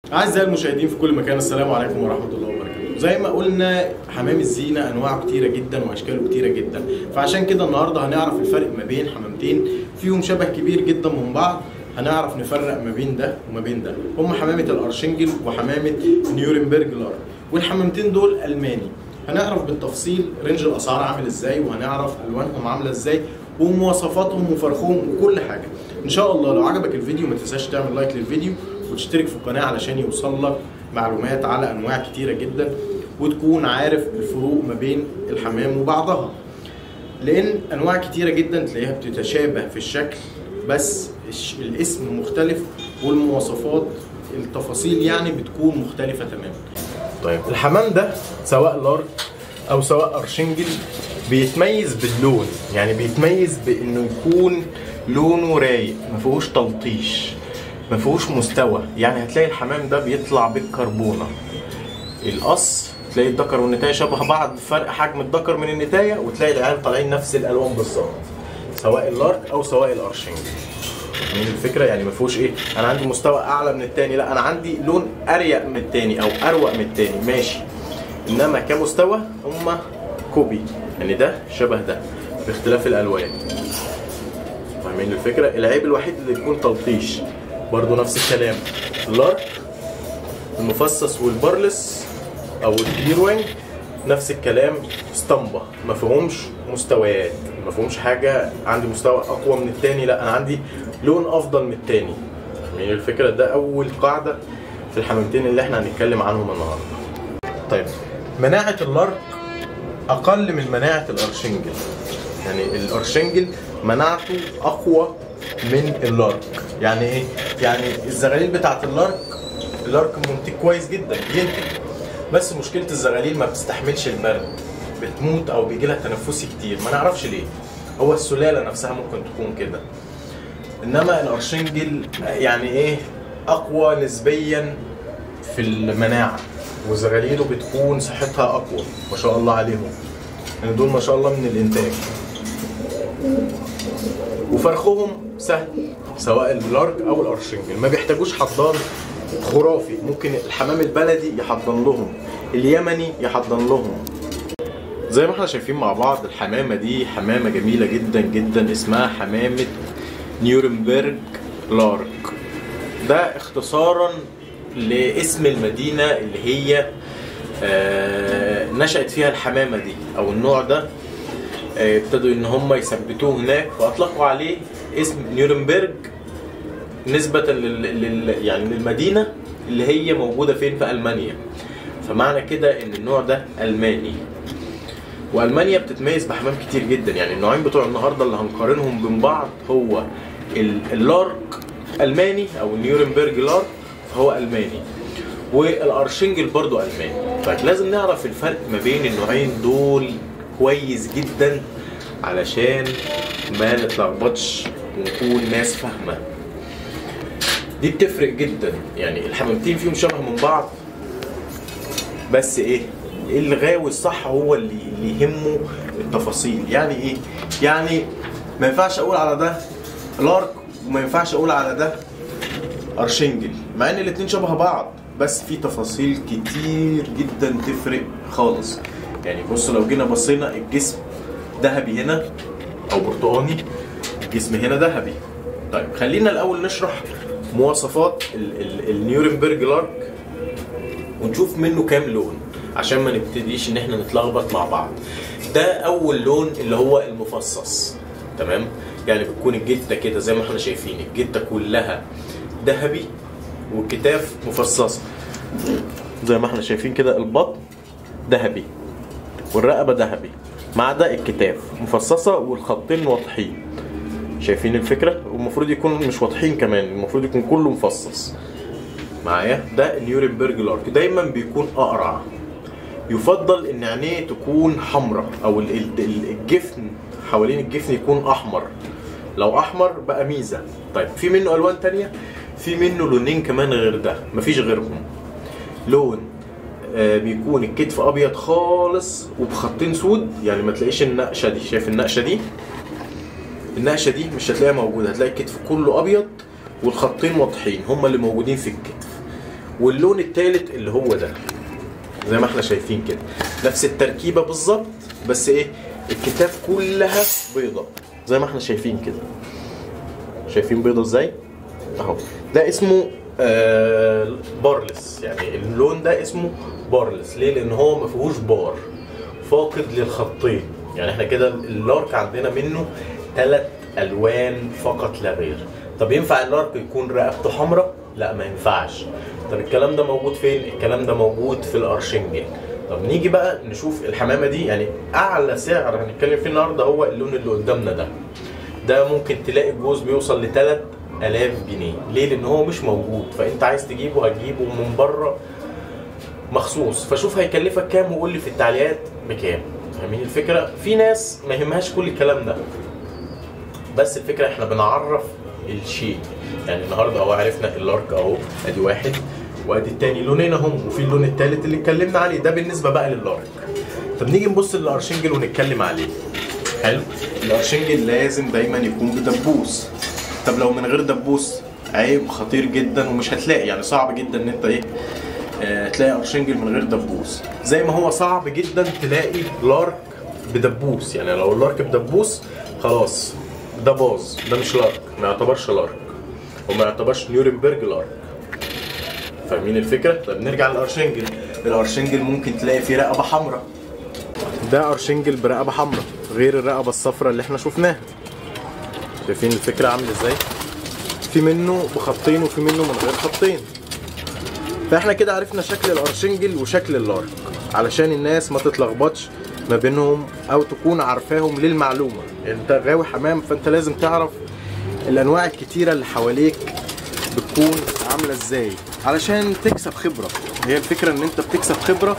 أعزائي المشاهدين في كل مكان السلام عليكم ورحمة الله وبركاته زي ما قلنا حمام الزينة أنواعه كتيرة جدا وأشكاله كتيرة جدا فعشان كده النهاردة هنعرف الفرق ما بين حمامتين فيهم شبه كبير جدا من بعض هنعرف نفرق ما بين ده وما بين ده هم حمامة الأرشنجل وحمامة نيورنبرج لارك والحمامتين دول ألماني هنعرف بالتفصيل رينج الأسعار عامل ازاي وهنعرف ألوانهم عاملة ازاي ومواصفاتهم وفرخهم وكل حاجة ان شاء الله لو عجبك الفيديو ما تنساش تعمل لايك للفيديو وتشترك في القناه علشان يوصل لك معلومات على انواع كتيره جدا وتكون عارف الفروق ما بين الحمام وبعضها لان انواع كتيره جدا تلاقيها بتتشابه في الشكل بس الش- الاسم مختلف والمواصفات التفاصيل يعني بتكون مختلفه تماما طيب الحمام ده سواء لارك او سواء ارشنجل بيتميز باللون يعني بيتميز بانه يكون لونه رايق ما فيهوش تلطيش ما فيهوش مستوى يعني هتلاقي الحمام ده بيطلع بالكربونه القص تلاقي الذكر والنتايه شبه بعض فرق حجم الذكر من النتايه وتلاقي العيال طالعين نفس الالوان بالظبط سواء اللارك او سواء الارشنجل من الفكره يعني ما فيهوش ايه انا عندي مستوى اعلى من التاني لا انا عندي لون اريق من التاني او اروق من التاني ماشي انما كمستوى هما كوبي يعني ده شبه ده باختلاف الالوان فاهمين الفكره العيب الوحيد اللي يكون تلطيش برضو نفس الكلام اللارك المفصص والبرلس او الكلير وينج نفس الكلام اسطمبة ما فيهمش مستويات ما فيهمش حاجة عندي مستوى أقوى من التاني لا أنا عندي لون أفضل من التاني فاهمين الفكرة ده أول قاعدة في الحمامتين اللي احنا هنتكلم عنهم النهاردة طيب مناعة اللارك أقل من مناعة الأرشنجل يعني الأرشنجل مناعته أقوى من اللارك يعني إيه؟ يعني الزغاليل بتاعت اللارك اللارك منتج كويس جدا بينتج بس مشكلة الزغاليل ما بتستحملش البرد بتموت أو بيجي لها تنفسي كتير ما نعرفش ليه هو السلالة نفسها ممكن تكون كده انما الارشنجل يعني ايه اقوى نسبيا في المناعه وزغاليله بتكون صحتها اقوى ما شاء الله عليهم يعني دول ما شاء الله من الانتاج وفرخهم سهل سواء اللارك او الارشنجل ما بيحتاجوش حضان خرافي ممكن الحمام البلدي يحضن لهم اليمني يحضن لهم زي ما احنا شايفين مع بعض الحمامة دي حمامة جميلة جدا جدا اسمها حمامة نيورنبرج لارك ده اختصارا لاسم المدينة اللي هي آه، نشأت فيها الحمامة دي او النوع ده آه، ابتدوا ان هم يثبتوه هناك واطلقوا عليه اسم نيورنبرج نسبة لل... لل... يعني للمدينة اللي هي موجودة فين في ألمانيا فمعنى كده ان النوع ده ألماني والمانيا بتتميز بحمام كتير جدا يعني النوعين بتوع النهارده اللي هنقارنهم بين بعض هو ال- اللارك الماني او النيورنبرج لارك فهو الماني والارشنجل برضو الماني طيب لازم نعرف الفرق ما بين النوعين دول كويس جدا علشان ما نتلخبطش ونكون ناس فاهمه دي بتفرق جدا يعني الحمامتين فيهم شبه من بعض بس ايه الغاوي الصح هو اللي اللي يهمه التفاصيل يعني ايه يعني ما ينفعش اقول على ده لارك وما ينفعش اقول على ده ارشنجل مع ان الاتنين شبه بعض بس في تفاصيل كتير جدا تفرق خالص يعني بص لو جينا بصينا الجسم ذهبي هنا او برتقاني الجسم هنا ذهبي طيب خلينا الاول نشرح مواصفات ال- ال- النيورنبرج لارك ونشوف منه كام لون عشان ما نبتديش ان احنا نتلخبط مع بعض ده اول لون اللي هو المفصص تمام يعني بتكون الجته كده زي ما احنا شايفين الجته كلها ذهبي والكتاف مفصصه زي ما احنا شايفين كده البطن ذهبي والرقبه ذهبي ما عدا الكتاف مفصصه والخطين واضحين شايفين الفكره والمفروض يكون مش واضحين كمان المفروض يكون كله مفصص معايا ده نيورنبرج لارك دايما بيكون اقرع يفضل ان عينيه تكون حمراء او ال- ال- ال- الجفن حوالين الجفن يكون احمر لو احمر بقى ميزه طيب في منه الوان تانية في منه لونين كمان غير ده مفيش غيرهم لون آه، بيكون الكتف ابيض خالص وبخطين سود يعني ما تلاقيش النقشه دي شايف النقشه دي النقشه دي مش هتلاقيها موجوده هتلاقي الكتف كله ابيض والخطين واضحين هما اللي موجودين في الكتف واللون التالت اللي هو ده زي ما احنا شايفين كده نفس التركيبه بالظبط بس ايه الكتاف كلها بيضه زي ما احنا شايفين كده شايفين بيضه ازاي اهو ده اسمه آه بارلس يعني اللون ده اسمه بارلس ليه لان هو ما فيهوش بار فاقد للخطين يعني احنا كده اللارك عندنا منه ثلاث الوان فقط لا غير طب ينفع اللارك يكون رقبته حمراء لا ما ينفعش طب الكلام ده موجود فين الكلام ده موجود في الارشنجل طب نيجي بقى نشوف الحمامه دي يعني اعلى سعر هنتكلم فيه النهارده هو اللون اللي قدامنا ده ده ممكن تلاقي الجوز بيوصل ل 3000 جنيه ليه لان هو مش موجود فانت عايز تجيبه هتجيبه من بره مخصوص فشوف هيكلفك كام وقول لي في التعليقات بكام فاهمين الفكره في ناس ما يهمهاش كل الكلام ده بس الفكره احنا بنعرف الشيء يعني النهارده اهو عرفنا اللارك اهو ادي واحد وادي التاني لونين اهم وفي اللون التالت اللي اتكلمنا عليه ده بالنسبه بقى للارك طب نيجي نبص للارشنجل ونتكلم عليه حلو الارشنجل لازم دايما يكون بدبوس طب لو من غير دبوس عيب خطير جدا ومش هتلاقي يعني صعب جدا ان انت ايه آه تلاقي ارشنجل من غير دبوس زي ما هو صعب جدا تلاقي لارك بدبوس يعني لو اللارك بدبوس خلاص ده باظ ده مش لارك ما يعتبرش لارك وما يعتبرش نيورنبرج لارك فاهمين الفكره؟ طب نرجع للارشنجل الارشنجل ممكن تلاقي فيه رقبه حمراء ده ارشنجل برقبه حمراء غير الرقبه الصفراء اللي احنا شفناها شايفين الفكره عامله ازاي؟ في منه بخطين وفي منه من غير خطين فاحنا كده عرفنا شكل الارشنجل وشكل اللارك علشان الناس ما تتلخبطش ما بينهم او تكون عارفاهم للمعلومه انت غاوي حمام فانت لازم تعرف الانواع الكتيره اللي حواليك بتكون عامله ازاي علشان تكسب خبره هي الفكره ان انت بتكسب خبره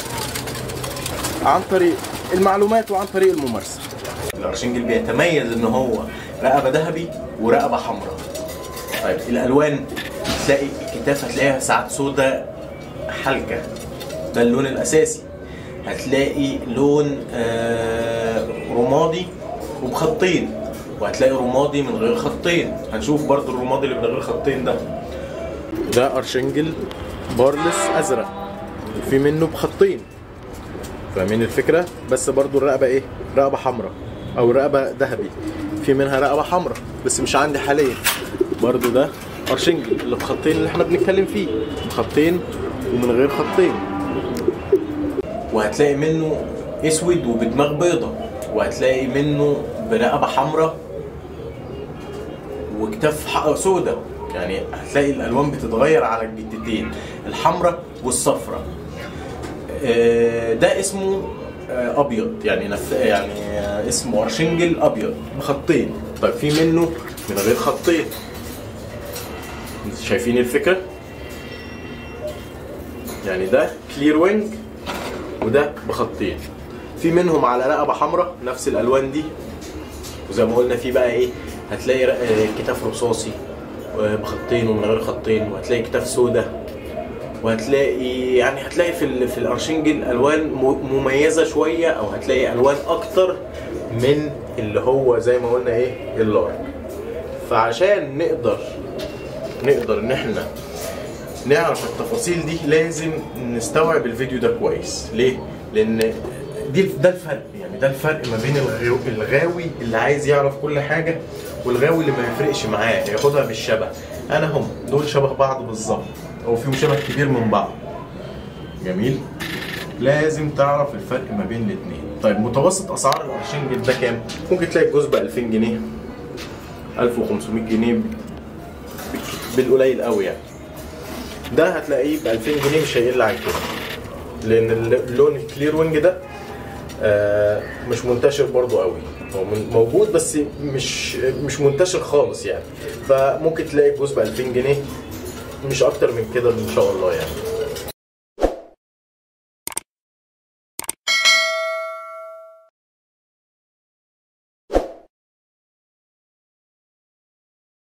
عن طريق المعلومات وعن طريق الممارسه الارشنجل بيتميز ان هو رقبه ذهبي ورقبه حمراء طيب الالوان تلاقي الكتاف هتلاقيها ساعات سودا حلقه ده اللون الاساسي هتلاقي لون آه رمادي وبخطين وهتلاقي رمادي من غير خطين هنشوف برضو الرمادي اللي من غير خطين ده ده ارشنجل بارلس ازرق وفي منه بخطين فاهمين الفكره بس برضو الرقبه ايه رقبه حمراء او رقبه ذهبي في منها رقبه حمراء بس مش عندي حاليا برضو ده ارشنجل اللي بخطين اللي احنا بنتكلم فيه بخطين ومن غير خطين وهتلاقي منه اسود وبدماغ بيضة وهتلاقي منه برقبة حمراء وكتاف سودة يعني هتلاقي الالوان بتتغير على الجدتين الحمراء والصفراء ده اسمه ابيض يعني نف... يعني اسمه ارشنجل ابيض بخطين طيب في منه من غير خطين شايفين الفكره يعني ده كلير وينج وده بخطين في منهم على رقبه حمراء نفس الالوان دي وزي ما قلنا في بقى ايه هتلاقي كتاف رصاصي بخطين ومن غير خطين وهتلاقي كتاف سودا وهتلاقي يعني هتلاقي في في الارشنجل الوان مميزه شويه او هتلاقي الوان اكتر من اللي هو زي ما قلنا ايه اللارك فعشان نقدر نقدر ان احنا نعرف التفاصيل دي لازم نستوعب الفيديو ده كويس ليه لان دي ده الفرق يعني ده الفرق ما بين الغاوي اللي عايز يعرف كل حاجه والغاوي اللي ما يفرقش معاه ياخدها بالشبه انا هم دول شبه بعض بالظبط او فيهم شبه كبير من بعض جميل لازم تعرف الفرق ما بين الاثنين طيب متوسط اسعار الارشنجل ده كام ممكن تلاقي الجوز ب 2000 جنيه 1500 جنيه بالقليل قوي يعني ده هتلاقيه ب 2000 جنيه مش هيقل عن كده لان اللون الكلير وينج ده آه مش منتشر برضو قوي هو موجود بس مش مش منتشر خالص يعني فممكن تلاقي الجوز ب 2000 جنيه مش اكتر من كده ان شاء الله يعني